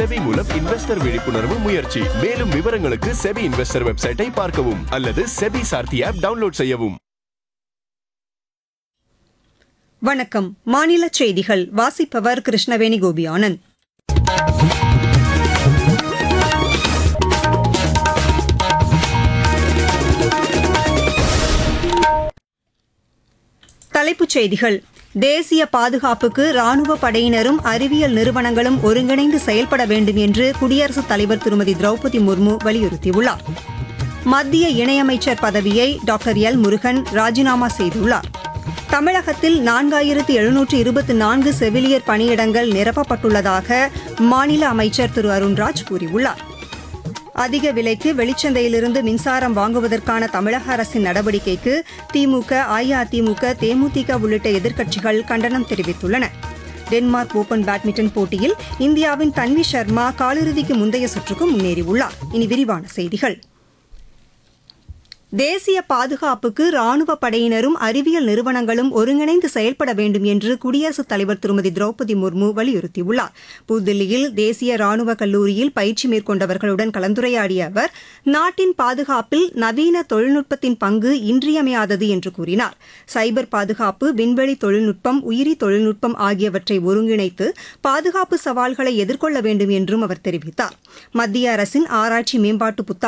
SEBI மூலம் investor விழிப்புணர்வு முயற்சி மேலும் விவரங்களுக்கு செபி இன்வெஸ்டர் வெப்சைட்டை பார்க்கவும் அல்லது செபி சார்த்தி ஆப் டவுன்லோட் செய்யவும் வணக்கம் மாநில செய்திகள் வாசிப்பவர் கிருஷ்ணவேணி கோபியானந்த் தலைப்புச் செய்திகள் தேசிய பாதுகாப்புக்கு ராணுவ படையினரும் அறிவியல் நிறுவனங்களும் ஒருங்கிணைந்து செயல்பட வேண்டும் என்று குடியரசுத் தலைவர் திருமதி திரௌபதி முர்மு வலியுறுத்தியுள்ளார் மத்திய இணையமைச்சர் பதவியை டாக்டர் எல் முருகன் ராஜினாமா செய்துள்ளார் தமிழகத்தில் நான்காயிரத்து எழுநூற்று இருபத்தி நான்கு செவிலியர் பணியிடங்கள் நிரப்பப்பட்டுள்ளதாக மாநில அமைச்சர் திரு அருண்ராஜ் கூறியுள்ளார் அதிக விலைக்கு வெளிச்சந்தையிலிருந்து மின்சாரம் வாங்குவதற்கான தமிழக அரசின் நடவடிக்கைக்கு திமுக அஇஅதிமுக தேமுதிக உள்ளிட்ட எதிர்க்கட்சிகள் கண்டனம் தெரிவித்துள்ளன டென்மார்க் ஓபன் பேட்மிண்டன் போட்டியில் இந்தியாவின் தன்வி சர்மா காலிறுதிக்கு முந்தைய சுற்றுக்கு முன்னேறியுள்ளார் இனி விரிவான செய்திகள் தேசிய பாதுகாப்புக்கு ராணுவ படையினரும் அறிவியல் நிறுவனங்களும் ஒருங்கிணைந்து செயல்பட வேண்டும் என்று குடியரசுத் தலைவர் திருமதி திரௌபதி முர்மு வலியுறுத்தியுள்ளார் புதுதில்லியில் தேசிய ராணுவ கல்லூரியில் பயிற்சி மேற்கொண்டவர்களுடன் கலந்துரையாடிய அவர் நாட்டின் பாதுகாப்பில் நவீன தொழில்நுட்பத்தின் பங்கு இன்றியமையாதது என்று கூறினார் சைபர் பாதுகாப்பு விண்வெளி தொழில்நுட்பம் உயிரி தொழில்நுட்பம் ஆகியவற்றை ஒருங்கிணைத்து பாதுகாப்பு சவால்களை எதிர்கொள்ள வேண்டும் என்றும் அவர் தெரிவித்தார் மத்திய அரசின் ஆராய்ச்சி மேம்பாட்டு புத்தாக்க